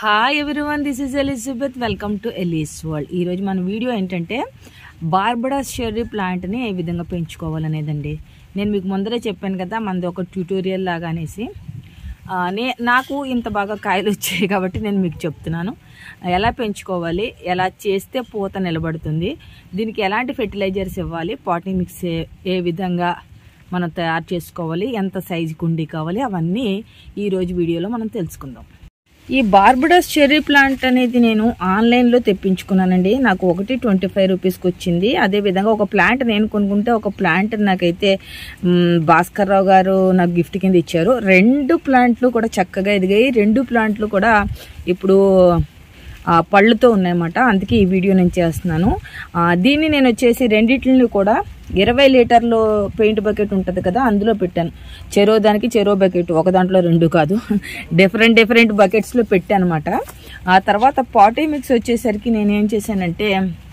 hi everyone this is Elizabeth welcome to Ellie's world ఈరోజు మన video ఏంటంటే Barbados Sherry ప్లాంట్ని ఏ విధంగా పెంచుకోవాలనేదండి నేను మీకు ముందరే చెప్పాను కదా మనది ఒక ట్యూటోరియల్ లాగా అనేసి ఆ, నే నాకు ఇంత బాగా కాయలు వచ్చాయి కాబట్టి నేను మీకు చెప్తున్నాను ఎలా పెంచుకోవాలి ఎలా చేస్తే పూత నిలబడుతుంది దీనికి ఎలాంటి ఫెర్టిలైజర్స్ ఇవ్వాలి పాటింగ్ మిక్స్ ఏ- ఏ విధంగా మనం తయారు చేసుకోవాలి ఎంత సైజు కుండీ కావాలి అవన్నీ ఈరోజు వీడియోలో మనం తెలుసుకుందాం ఈ బార్బడస్ చెర్రీ ప్లాంట్ అనేది నేను ఆన్లైన్లో తెప్పించుకున్నానండి నాకు ఒకటి ట్వంటీ ఫైవ్ రూపీస్కి వచ్చింది అదేవిధంగా ఒక ప్లాంట్ నేను కొనుక్కుంటే ఒక ప్లాంట్ నాకైతే మ్, భాస్కర్ రావు గారు నాకు గిఫ్ట్ కింద ఇచ్చారు రెండు ప్లాంట్లు కూడా చక్కగా ఎదిగాయి రెండు ప్లాంట్లు కూడా ఇప్పుడు ఆ, పళ్ళుతో ఉన్నాయన్నమాట అందుకే ఈ వీడియో నేను చేస్తున్నాను ఆ, దీన్ని నేను వచ్చేసి రెండిట్లని కూడా ఇరవై లీటర్లు పెయింట్ బకెట్ ఉంటుంది కదా అందులో పెట్టాను చెరో దానికి చెరో బకెట్ ఒక దాంట్లో రెండు కాదు డిఫరెంట్ డిఫరెంట్ బకెట్స్లో పెట్టాను అనమాట ఆ తర్వాత పాటీ మిక్స్ వచ్చేసరికి నేను ఏం చేశానంటే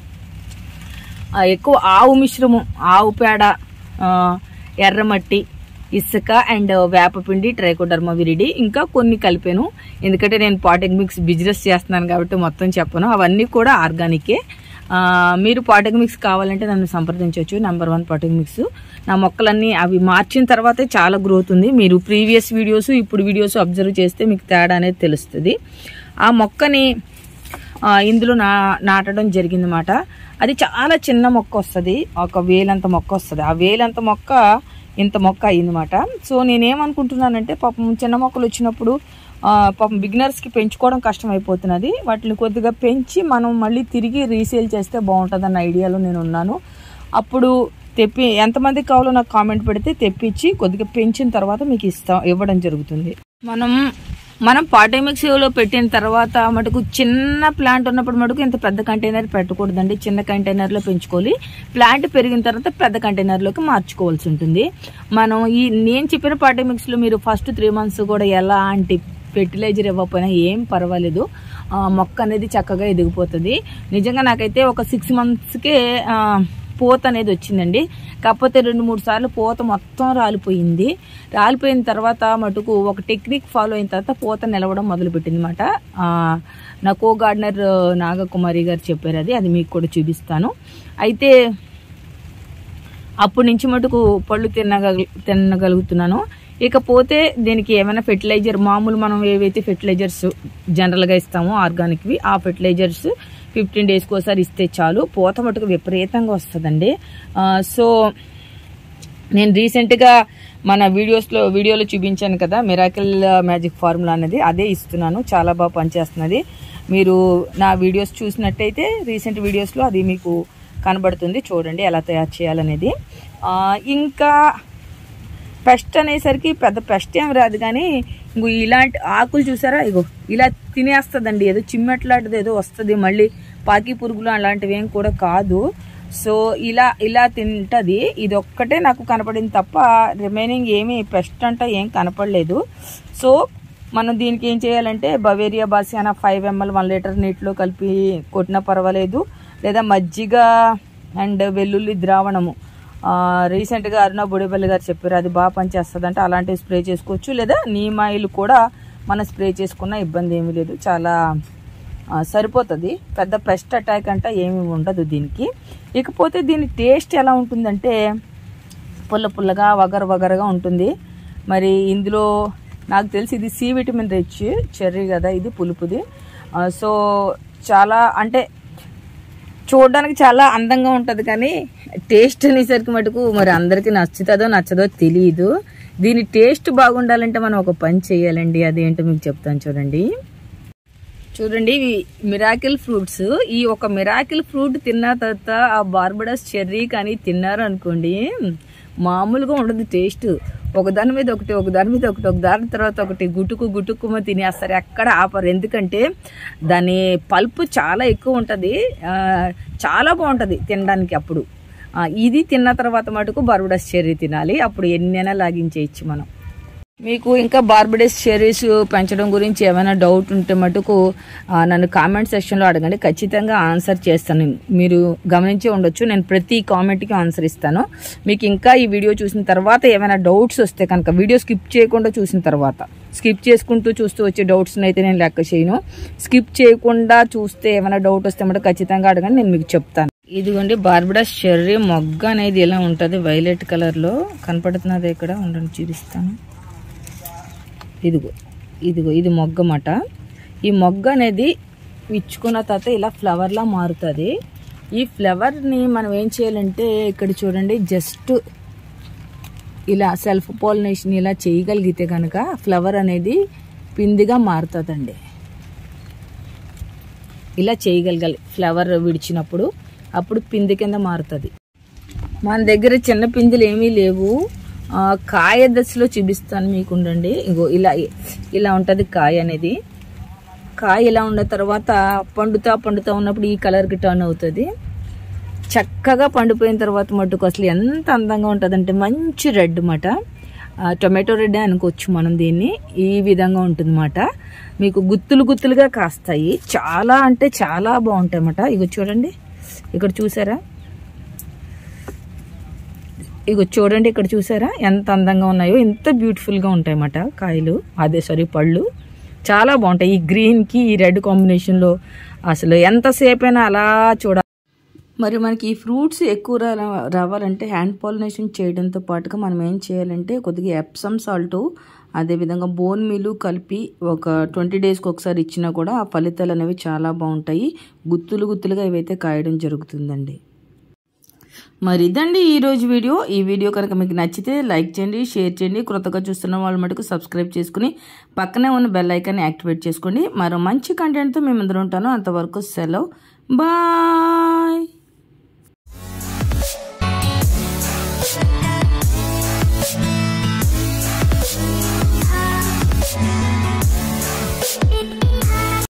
ఆ, ఎక్కువ ఆవు మిశ్రమం ఆవు పేడ ఆ, ఎర్రమట్టి ఇసుక అండ్ వేపపిండి ట్రైకోడర్మా విరిడి ఇంకా కొన్ని కలిపాను ఎందుకంటే నేను పాటింగ్ మిక్స్ బిజినెస్ చేస్తున్నాను కాబట్టి మొత్తం చెప్పను అవన్నీ కూడా ఆర్గానికే ఆ, మీరు పాటింగ్ మిక్స్ కావాలంటే నన్ను సంప్రదించవచ్చు నెంబర్ వన్ పాటింగ్ మిక్స్ నా మొక్కలన్నీ అవి మార్చిన తర్వాతే చాలా గ్రోత్ ఉంది మీరు ప్రీవియస్ వీడియోస్ ఇప్పుడు వీడియోస్ అబ్జర్వ్ చేస్తే మీకు తేడా అనేది తెలుస్తుంది ఆ మొక్కని ఆ, ఇందులో నా నాటడం జరిగిందన్నమాట అది చాలా చిన్న మొక్క వస్తుంది ఒక వేలంత మొక్క వస్తుంది ఆ వేలంత మొక్క ఇంత మొక్క అయ్యిందన్నమాట సో నేనేమనుకుంటున్నానంటే పాపం చిన్న మొక్కలు వచ్చినప్పుడు ఆ, పాపం బిగినర్స్కి పెంచుకోవడం కష్టం అయిపోతున్నది వాటిని కొద్దిగా పెంచి మనం మళ్ళీ తిరిగి రీసేల్ చేస్తే బాగుంటుంది అన్న ఐడియాలో నేను ఉన్నాను అప్పుడు తెప్పి ఎంతమందికి కావాలో నాకు కామెంట్ పెడితే తెప్పించి కొద్దిగా పెంచిన తర్వాత మీకు ఇస్తా ఇవ్వడం జరుగుతుంది మనం మనం పాటమిక్స్లో పెట్టిన తర్వాత మటుకు చిన్న ప్లాంట్ ఉన్నప్పుడు మటుకు ఇంత పెద్ద కంటైనర్ పెట్టకూడదండి చిన్న కంటైనర్లో పెంచుకోవాలి ప్లాంట్ పెరిగిన తర్వాత పెద్ద కంటైనర్లోకి మార్చుకోవాల్సి ఉంటుంది మనం ఈ నేను చెప్పిన పాటమిక్స్లో మీరు ఫస్ట్ త్రీ మంత్స్ కూడా ఎలాంటి ఫెర్టిలైజర్ ఇవ్వకపోయినా ఏం పర్వాలేదు ఆ, మొక్క అనేది చక్కగా ఎదిగిపోతుంది నిజంగా నాకైతే ఒక సిక్స్ మంత్స్కే పూత అనేది వచ్చిందండి కాకపోతే రెండు మూడు సార్లు పూత మొత్తం రాలిపోయింది రాలిపోయిన తర్వాత మటుకు ఒక టెక్నిక్ ఫాలో అయిన తర్వాత పూత నిలవడం మొదలుపెట్టింది అనమాట నా కో గార్డెనర్ నాగకుమారి గారు చెప్పారు అది అది మీకు కూడా చూపిస్తాను అయితే అప్పటి నుంచి మటుకు పళ్ళు తినగల తినగలుగుతున్నాను ఇకపోతే దీనికి ఏమైనా ఫెర్టిలైజర్ మామూలు మనం ఏవైతే ఫెర్టిలైజర్స్ జనరల్గా ఇస్తామో ఆర్గానిక్వి ఆ ఫెర్టిలైజర్స్ ఫిఫ్టీన్ డేస్కి ఒకసారి ఇస్తే చాలు పూత మటుకు విపరీతంగా వస్తుందండి ఆ, సో నేను రీసెంట్గా మన వీడియోస్లో వీడియోలో చూపించాను కదా మిరాకిల్ మ్యాజిక్ ఫార్ములా అనేది అదే ఇస్తున్నాను చాలా బాగా పనిచేస్తున్నది మీరు నా వీడియోస్ చూసినట్టయితే రీసెంట్ వీడియోస్లో అది మీకు కనబడుతుంది చూడండి ఎలా తయారు చేయాలనేది ఆ, ఇంకా పెస్ట్ అనేసరికి పెద్ద పెస్ట్ ఏం రాదు కానీ ఇంకో ఇలాంటి ఆకులు చూసారా ఇగో ఇలా తినేస్తుందండి ఏదో చిమ్మెట్లాంటిది ఏదో వస్తుంది మళ్ళీ పాకి పురుగులు అలాంటివి ఏం కూడా కాదు సో ఇలా ఇలా తింటది ఇది ఒక్కటే నాకు కనపడింది తప్ప రిమైనింగ్ ఏమీ పెస్ట్ అంట ఏం కనపడలేదు సో మనం దీనికి ఏం చేయాలంటే Beauveria bassiana five ml one litre నీటిలో కలిపి కొట్టినా పర్వాలేదు లేదా మజ్జిగ అండ్ వెల్లుల్లి ద్రావణము ఆ, రీసెంట్గా అరుణ బుడిపల్లి గారు చెప్పారు అది బాగా పనిచేస్తుంది అంటే అలాంటివి స్ప్రే చేసుకోవచ్చు లేదా నీమ్ ఆయిల్ కూడా మనం స్ప్రే చేసుకున్న ఇబ్బంది ఏమీ లేదు చాలా ఆ, సరిపోతుంది పెద్ద పెస్ట్ అటాక్ అంటే ఏమీ ఉండదు దీనికి ఇకపోతే దీని టేస్ట్ ఎలా ఉంటుందంటే పుల్ల పుల్లగా వగర వగరగా ఉంటుంది మరి ఇందులో నాకు తెలిసి ఇది సి విటమిన్ రిచ్ చెర్రీ కదా ఇది పులుపుది ఆ, సో చాలా అంటే చూడడానికి చాలా అందంగా ఉంటుంది కానీ టేస్ట్ అనేసరికి మటుకు మరి అందరికీ నచ్చుతుందో నచ్చదో తెలియదు దీని టేస్ట్ బాగుండాలంటే మనం ఒక పని చేయాలండి అదేంటో మీకు చెప్తాను చూడండి చూడండి ఇవి మిరాకిల్ ఫ్రూట్స్ ఈ ఒక మిరాకిల్ ఫ్రూట్ తిన్న తర్వాత ఆ బార్బడస్ చెర్రీ కానీ తిన్నారు అనుకోండి మామూలుగా ఉండదు టేస్ట్ ఒకదాని మీద ఒకటి ఒకదాని మీద ఒకటి ఒక దాని తర్వాత ఒకటి గుటుకు గుటుకుమ తినేస్తారు ఎక్కడ ఆపరు ఎందుకంటే దాని పల్పు చాలా ఎక్కువ ఉంటుంది చాలా బాగుంటుంది తినడానికి అప్పుడు ఆ, ఇది తిన్న తర్వాత మటుకు బర్బడస్ చెర్రీ తినాలి అప్పుడు ఎన్నైనా లాగించేయచ్చు మనం మీకు ఇంకా బార్బడేస్ షెరీస్ పెంచడం గురించి ఏమైనా డౌట్ ఉంటే మటుకు ఆ, నన్ను కామెంట్ సెక్షన్లో అడగండి ఖచ్చితంగా ఆన్సర్ చేస్తాను మీరు గమనించే ఉండొచ్చు నేను ప్రతి కామెంట్కి ఆన్సర్ ఇస్తాను మీకు ఇంకా ఈ వీడియో చూసిన తర్వాత ఏమైనా డౌట్స్ వస్తే కనుక వీడియో స్కిప్ చేయకుండా చూసిన తర్వాత స్కిప్ చేసుకుంటూ చూస్తూ వచ్చే డౌట్స్ని అయితే నేను లెక్క చేయను స్కిప్ చేయకుండా చూస్తే ఏమైనా డౌట్ వస్తే మటుకు ఖచ్చితంగా అడగండి నేను మీకు చెప్తాను ఇదిగోండి బార్బడా షెర్రీ మొగ్గ అనేది ఇలా ఉంటుంది వైలెట్ కలర్లో కనపడుతున్నది ఇక్కడ ఉండండి చూపిస్తాను ఇదిగో ఇదిగో ఇది మొగ్గ మాట ఈ మొగ్గ అనేది విచ్చుకున్న తర్వాత ఇలా ఫ్లవర్లా మారుతుంది ఈ ఫ్లవర్ని మనం ఏం చేయాలంటే ఇక్కడ చూడండి జస్ట్ ఇలా సెల్ఫ్ పోలినేషన్ ఇలా చేయగలిగితే కనుక ఫ్లవర్ అనేది పిందిగా మారుతుందండి ఇలా చేయగలగాలి ఫ్లవర్ విడిచినప్పుడు అప్పుడు పిండి కింద మారుతుంది మన దగ్గర చిన్న పిందులు ఏమీ లేవు ఆ, కాయ దశలో చూపిస్తాను మీకు ఉండండి ఇగో ఇలా ఇలా ఉంటుంది కాయ అనేది కాయ ఇలా ఉన్న తర్వాత పండుతా పండుతా ఉన్నప్పుడు ఈ కలర్కి టర్న్ అవుతుంది చక్కగా పండిపోయిన తర్వాత మటుకు అసలు ఎంత అందంగా ఉంటుందంటే మంచి రెడ్ మాట టొమాటో రెడ్ అనుకోవచ్చు మనం దీన్ని ఈ విధంగా ఉంటుందన్నమాట మీకు గుత్తులు గుత్తులుగా కాస్తాయి చాలా అంటే చాలా బాగుంటాయి అన్నమాట ఇగో చూడండి ఇక్కడ చూసారా ఇగో చూడండి ఇక్కడ చూసారా ఎంత అందంగా ఉన్నాయో ఎంత బ్యూటిఫుల్గా ఉంటాయి అన్నమాట కాయలు అదే సారీ పళ్ళు చాలా బాగుంటాయి ఈ గ్రీన్కి ఈ రెడ్ కాంబినేషన్లో అసలు ఎంతసేపు అయినా అలా చూడ మరి మనకి ఈ ఫ్రూట్స్ ఎక్కువ రా- రావాలంటే హ్యాండ్ పాలినేషన్ చేయడంతో పాటుగా మనం ఏం చేయాలంటే కొద్దిగా ఎప్సమ్ సాల్ట్ అదేవిధంగా బోన్ మీలు కలిపి ఒక ట్వంటీ డేస్కి ఒకసారి ఇచ్చినా కూడా ఆ ఫలితాలు అనేవి చాలా బాగుంటాయి గుత్తులు గుత్తులుగా ఇవైతే కాయడం జరుగుతుందండి మరి ఇదండి ఈరోజు వీడియో ఈ వీడియో కనుక మీకు నచ్చితే లైక్ చేయండి షేర్ చేయండి క్రొత్తగా చూస్తున్న వాళ్ళ మటుకు సబ్స్క్రైబ్ చేసుకుని పక్కనే ఉన్న బెల్ ఐకాన్ని యాక్టివేట్ చేసుకోండి మరో మంచి కంటెంట్తో మేము అందరూ ఉంటాను అంతవరకు సెలవు బాయ్